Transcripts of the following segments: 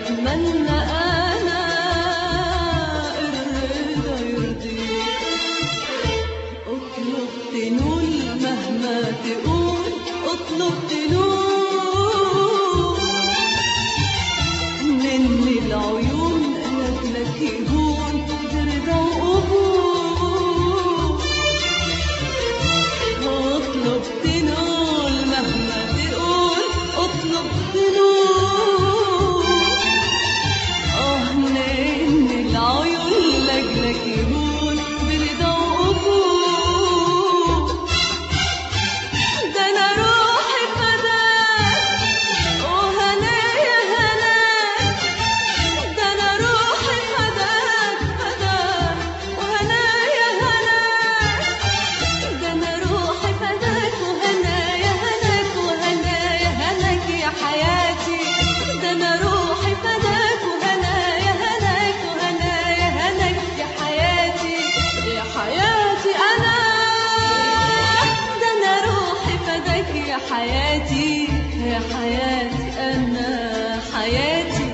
واتمنى انا الرضا يرضيك اطلب تنول مهما تقول اطلب تنول من العيون لاجلك يهون برضا وقبول اطلب تنول مهما تقول اطلب تنول اه من العيون لاجلك يهون برضا وقبول ده انا روحي فداك وهنايا هناك ده انا روحي فداك فداك وهنايا هناك ده انا روحي فداك وهنايا هناك وهنايا هناك يا حياتي ده انا روحي فداك وهنايا هناك وهنايا هناك يا حياتي يا حياتي انا ده انا روحي فداك يا حياتي يا حياتي انا حياتي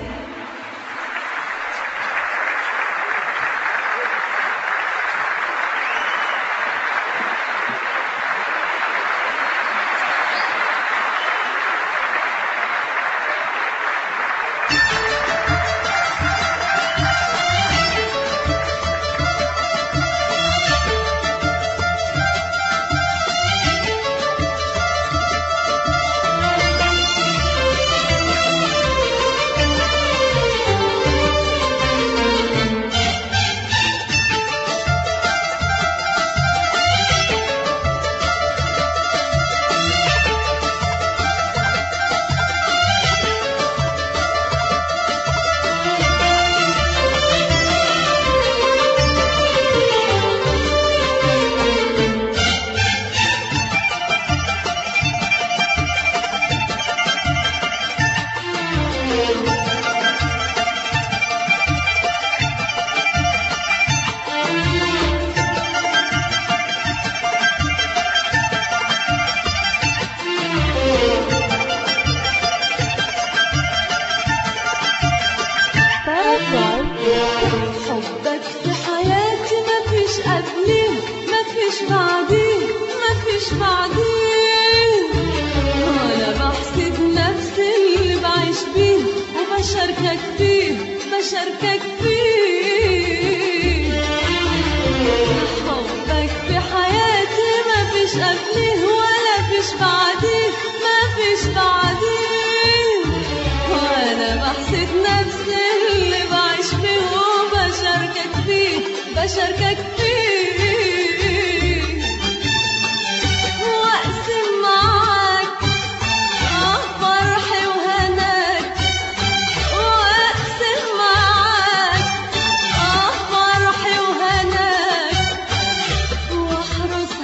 حبك في حياتي مفيش قبليه مفيش بعديه مفيش بعديه وانا بحسد نفسي اللي بعيش بيه وبشاركك فيه بشاركك فيه حبك في حياتي مفيش قبليه ولا فيش بعديه مفيش بعديه وانا بحسد نفسي اللي بعيش فيه وبشاركك فيه بشاركك فيه واقسم معاك اه فرحي وهناك واقسم معاك اه فرحي وهناك واحرس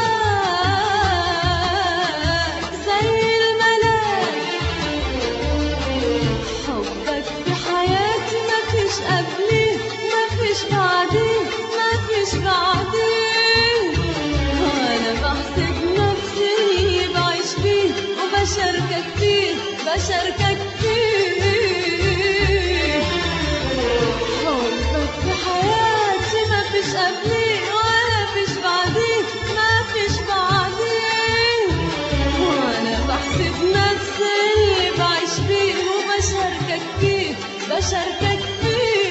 هواك زي الملاك حبك في حياتي مفيش قبليه مفيش بعديه مفيش بعديه وانا بحسب نفسي اللي بعيش فيه وبشاركك فيه بشاركك فيه حبك في حياتي مفيش قبليه ولا فيش بعديه مفيش بعديه وانا بحسب نفسي اللي بعيش فيه وبشاركك فيه بشاركك فيه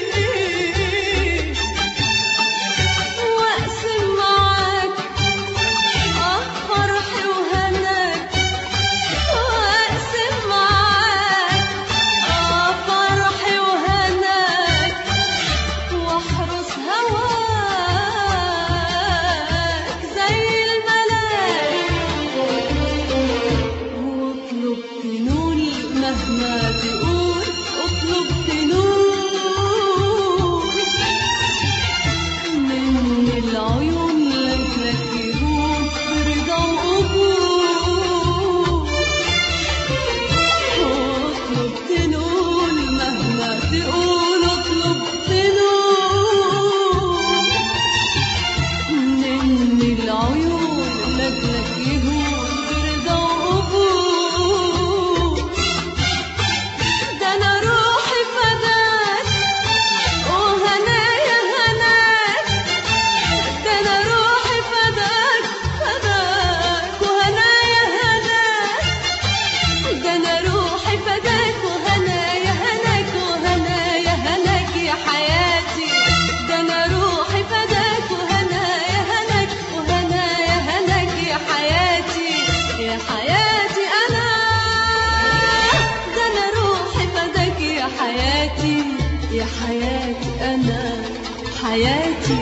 واقسم معاك اه فرحي وهناك واقسم معاك اه فرحي وهناك واحرس هواك زي الملاك واطلب تنول مهما تقول اطلب تنول حياتي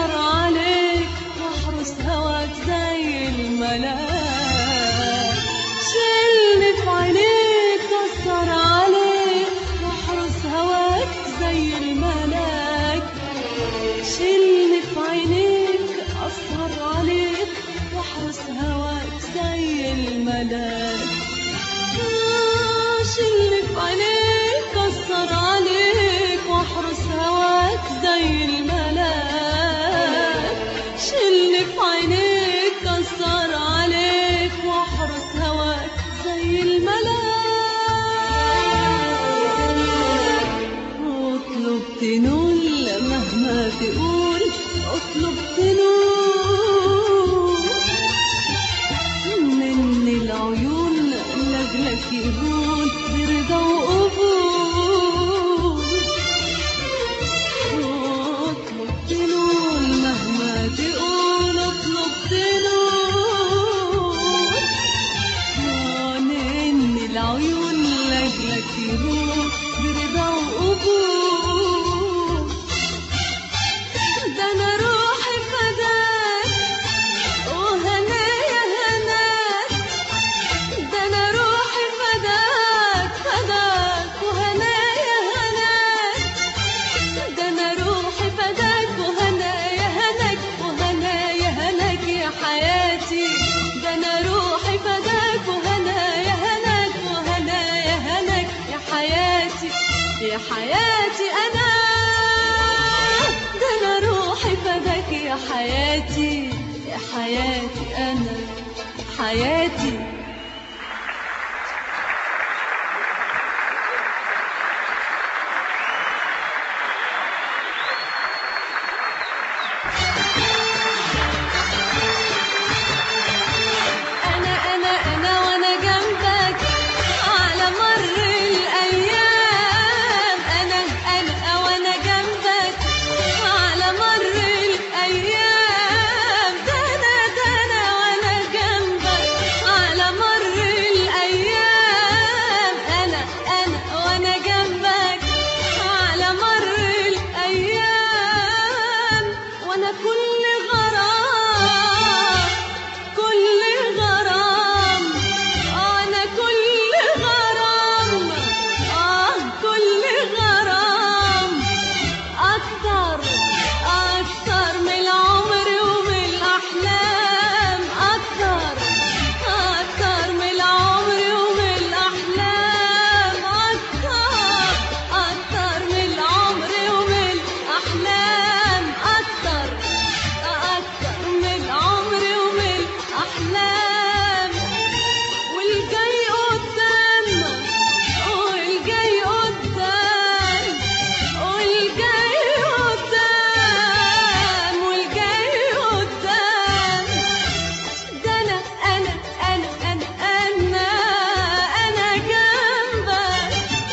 أسهر عليك واحرس هواك زي الملاك شيلني في عينيك أسهر عليك واحرس هواك زي الملاك شيلني في عينيك أسهر عليك واحرس هواك زي الملاك آه، شيلني في عينيك أسهر عليك واحرس هواك زي الملاك شيلني في عينيك أسهر عليك واحرس هواك زي الملاك اطلب تنول مهما تقول اطلب تنول من العيون لجلك يهون برضا وقبول اطلب تنول مهما تقول اطلب تنول من العيون لجلك يهون برضا وقبول ده انا روحي فداك وهنايا هناك ده انا روحي فداك فداك وهنايا هناك ده انا روحي فداك وهنايا هناك وهنايا هناك يا حياتي ده انا روحي فداك وهنايا هناك وهنايا هناك يا حياتي يا حياتي انا ده انا روحي فداك يا حياتي يا حياتي انا حياتي أنا أنا أنا وأنا جنبك على مر الأيام أنا أنا وأنا جنبك على مر الأيام ده أنا ده أنا وأنا جنبك على مر الأيام أنا أنا وأنا جنبك على مر الأيام وأنا كل غرام كل غرام أنا كل غرام آه كل غرام أكتر أكتر من العمر ومن الأحلام أكتر أكتر من العمر ومن الأحلام أكتر أكتر من العمر ومن الأحلام أكتر أكتر من العمر ومن الأحلام والجاي قدام والجاي قدام والجاي قدام والجاي قدام ده أنا أنا أنا أنا أنا أنا جنبك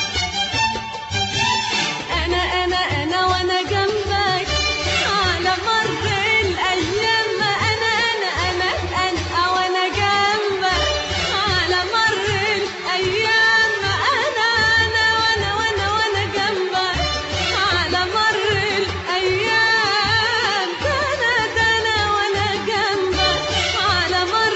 أنا أنا أنا وأنا جنبك على مر الأيام ما أنا أنا أنا أنا وأنا جنبك على مر الأيام ما أنا أنا وأنا وأنا وأنا جنبك على مر الأيام ده أنا ده أنا وأنا جنبك على مر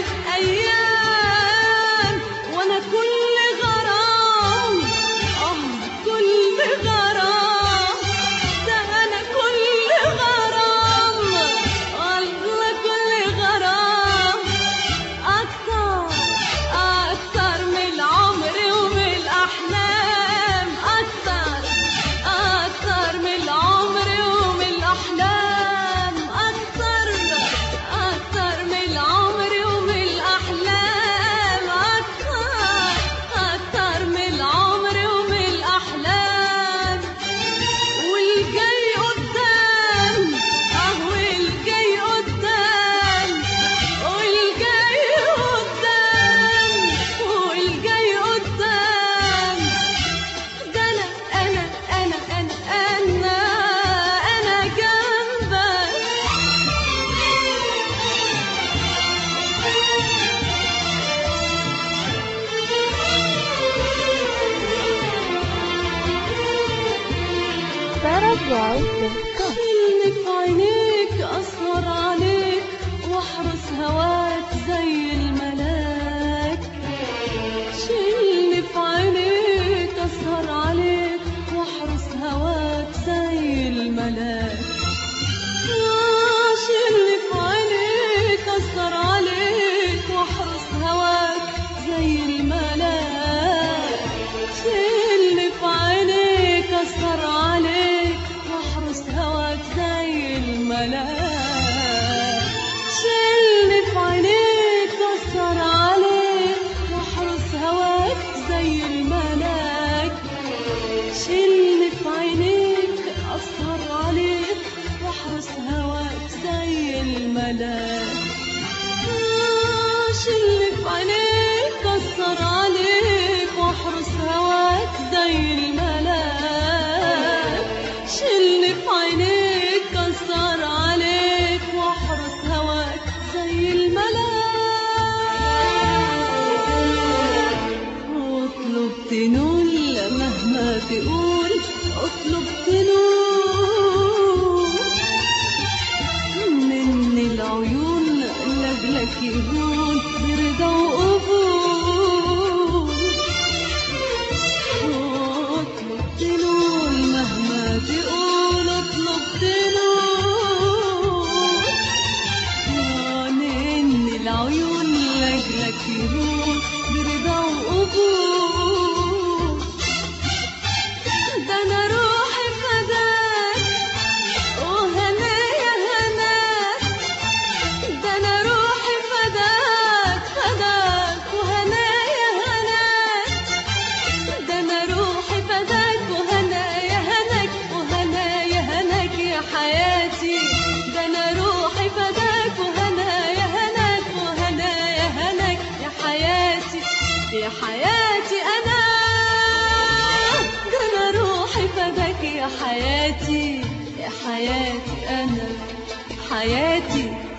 الأيام وأنا كل غرام آه كل غرام ده أنا كل غرام والله كل غرام أكتر أكتر من العمر ومن الأحلام أكتر أكتر من العمر ومن الأحلام أكتر أكتر من العمر ومن الأحلام أكتر أكتر من العمر ومن الأحلام والجاي قدام اه والجاي قدام والجاي قدام والجاي قدام ده انا انا انا انا انا انا جنبك sarahjoy.com شيلني في عينيك واحرس هواك زي الملاك شيلني في عينيك اسهر عليك واحرس هواك زي الملاك آه، شيلني في عينيك اسهر عليك واحرس هواك زي الملاك شيلني في عينيك اسهر عليك واحرس هواك زي الملاك شيلني في عينيك اسهر عليك واحرس هواك زي الملاك شيلني في عينيك اسهر عليك واحرس هواك زي الملاك آه، شيلني في عينيك اسهر عليك واحرس هواك زي الملاك شيلني في عينيك اسهر عليك واحرس هواك زي الملاك واطلب تنول مهما تقول اطلب تنول من العيون لاجلك يهون برضا وقبول اطلب تنول مهما تقول اطلب تنول من العيون لاجلك يهون برضا وقبول ده انا روحي فداك وهنايا هناك ده انا روحي فداك فداك وهنايا هناك ده انا روحي فداك وهنايا هناك وهنايا هناك يا حياتي ده انا روحي فداك وهنايا هناك وهنايا هناك يا حياتي يا حياتي انا ده انا روحي فداك يا حياتي يا حياتي انا حياتي